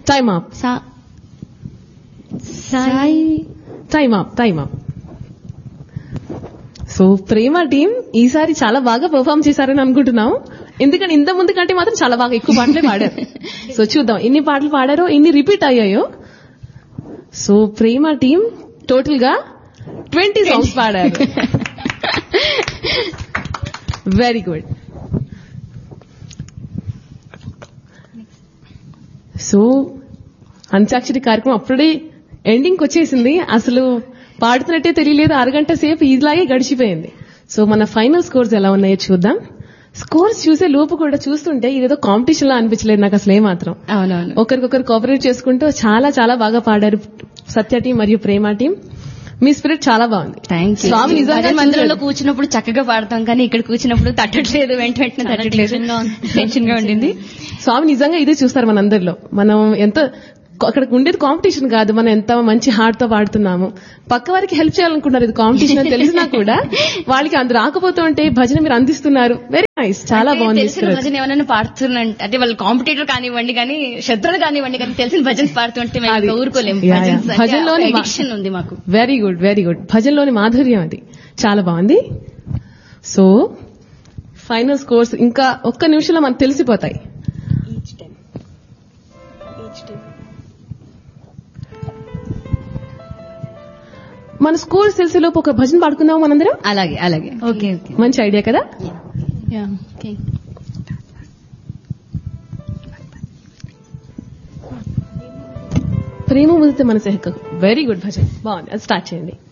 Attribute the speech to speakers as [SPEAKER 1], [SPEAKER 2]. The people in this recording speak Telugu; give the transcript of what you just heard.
[SPEAKER 1] టైమ్ అప్
[SPEAKER 2] సా Sai
[SPEAKER 1] time up time up so Prema team ఈసారి చాలా బాగా పర్ఫామ్ చేశారని అనుకుంటున్నాం ఎందుకంటే ఇంత ముందు కంటే మాత్రం చాలా బాగా ఎక్కువ పాటలే పాడారు సో చూద్దాం ఎన్ని పాటలు పాడారో ఎన్ని రిపీట్ అయ్యాయో సో ప్రేమ టీం టోటల్ గా ట్వంటీ సాంగ్స్ పాడారు వెరీ గుడ్ సో అంత్యాక్షరి కార్యక్రమం అప్పుడే ఎండింగ్ వచ్చేసింది అసలు పాడుతున్నట్టే తెలియలేదు అరగంట సేపు ఇలాగే గడిచిపోయింది సో మన ఫైనల్ స్కోర్స్ ఎలా ఉన్నాయో చూద్దాం స్కోర్స్ చూసే లోపు కూడా చూస్తుంటే ఇదేదో కాంపిటీషన్ లా అనిపించలేదు నాకు అసలు ఏమాత్రం
[SPEAKER 2] అవునవును
[SPEAKER 1] ఒకరికొకరు కోఆపరేట్ చేసుకుంటూ చాలా చాలా బాగా పాడారు సత్య టీం మరియు ప్రేమ టీం మీ స్పిరిట్ చాలా బాగుంది
[SPEAKER 2] థ్యాంక్ యూ
[SPEAKER 1] స్వామి నిజంగా
[SPEAKER 2] భజన మందిరంలో
[SPEAKER 1] చూశారు.
[SPEAKER 2] కూర్చున్నప్పుడు చక్కగా పాడతాం కానీ ఇక్కడ కూర్చున్నప్పుడు తట్టట్లేదు వెంట వెంటనే తట్టట్లేదు టెన్షన్ గా ఉండింది
[SPEAKER 1] స్వామి నిజంగా ఇదే చూస్తారు మనందరిలో మనం ఎంత అక్కడ ఉండేది కాంపిటీషన్ కాదు మనం ఎంత మంచి హార్ట్ తో పాడుతున్నాము పక్క వారికి హెల్ప్ చేయాలనుకుంటారు ఇది కాంపిటీషన్ అని తెలిసినా కూడా వాళ్ళకి అందు రాకపోతూ ఉంటే భజన మీరు అందిస్తున్నారు వెరీ నైస్ చాలా
[SPEAKER 2] అంటే
[SPEAKER 1] బాగుంది
[SPEAKER 2] తెలిసిన భజన ఏమైనా పాడుతున్నంటే అంటే వాళ్ళు కాంపిటేటర్ కానివ్వండి కానీ శత్రులు కానివ్వండి కానీ తెలిసిన భజన పాడుతుంటే మేము
[SPEAKER 1] అది.
[SPEAKER 2] ఇంకా ఊరుకోలేము
[SPEAKER 1] యా, యా. భజనలోని మా-
[SPEAKER 2] అడిక్షన్ ఉంది మాకు
[SPEAKER 1] వెరీ గుడ్ వెరీ గుడ్ భజనలోని మాధుర్యం అది చాలా బాగుంది సో ఫైనల్ స్కోర్స్ ఇంకా ఒక్క నిమిషంలో మనకు తెలిసిపోతాయి మన స్కోర్స్ తెలిసేలోపు ఒక భజన పాడుకుందాం మనందరం
[SPEAKER 2] అలాగే అలాగే ఓకే ఓకే
[SPEAKER 1] మంచి ఐడియా కదా
[SPEAKER 2] ఓకే
[SPEAKER 1] ప్రేమ ముదితే మనసే హక్కు వెరీ గుడ్ భజన్ బాగుంది అది స్టార్ట్ చేయండి